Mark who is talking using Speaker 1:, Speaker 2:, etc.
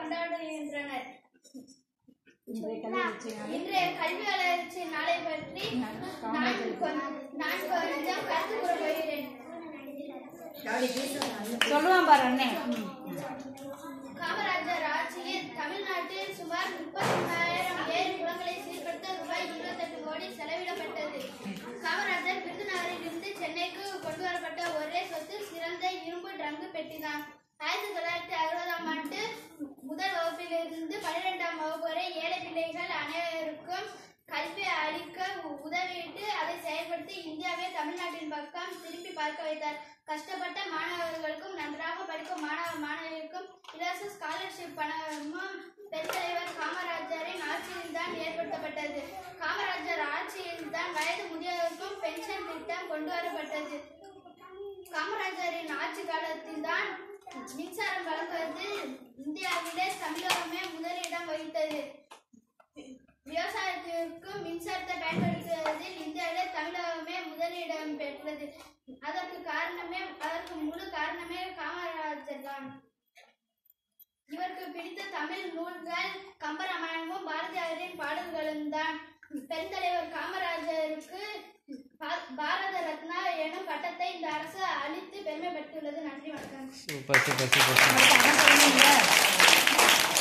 Speaker 1: கொண்டாடுகின்றனர் இன்றைய கல்வி வளர்ச்சி நாளை பற்றி நான் கொ- நான் கொஞ்சம் கருத்து கூற போகிறேன்
Speaker 2: சொல்லுவான் பாரு அண்ணன் ம்.
Speaker 1: காமராஜர் ஆட்சியில் தமிழ்நாட்டில் சுமார் முப்பத்தாயிரம் ஏரி குளங்களை சீர்படுத்த ரூபாய் இருபத்தெட்டு கோடி செலவிடப்பட்டது காமராஜர் விருதுநகரில் இருந்து சென்னைக்கு கொண்டு வரப்பட்ட ஒரே சொத்து சிறந்த இரும்பு ட்ரங்கு பெட்டிதான் ஆயிரத்தி தொள்ளாயிரத்தி அறுபதாம் ஆண்டு முதல் வகுப்பிலிருந்து பன்னிரெண்டாம் வகுப்பு வரை ஏழை பிள்ளைகள் அனைவருக்கும் கல்வி அளிக்க உ- உதவிட்டு அதை செயல்படுத்தி இந்தியாவை தமிழ்நாட்டின் பக்கம் திருப்பி பார்க்க வைத்தார் கஷ்டப்பட்ட மாணவர்களுக்கும் நன்றாக படிக்கும் மாணவ மாணவியருக்கும் இலவச ஸ்காலர்ஷிப் பணமும் பெருந்தலைவர் காமராஜரின் ஆட்சியில் தான் ஏற்படுத்தப்பட்டது காமராஜர் ஆட்சியில் தான் வயது முதியவருக்கும் பென்ஷன் திட்டம் கொண்டு வரப்பட்டது காமராஜரின் ஆட்சி காலத்தில் தான் மின்சாரம் வழங்குவதில் இந்தியாவிலே தமிழகமே முதலிடம் வகித்தது விவசாயத்திற்கு மின்சாரத்தை பயன்படுத்துவதில் இந்தியாவிலே தமிழகமே முதலிடம் பெற்றது அதற்கு காரணமே அதற்கு முழு காரணமே காமராஜர் தான் இவருக்கு பிடித்த தமிழ் நூல்கள் கம்பராமாயணமும் பாரதியாரின் பாடல்களும் தான் பெருந்தலைவர் காமராஜருக்கு பா- பாரத ரத்னா எனும் பட்டத்தை இந்த அரசு அளித்து பெருமைப்படுத்தியுள்ளது நன்றி வணக்கம்
Speaker 3: சூப்பர் சூப்பர் சூப்பர்
Speaker 2: அடுத்து அண்ணன் சொல்லுவீங்களா?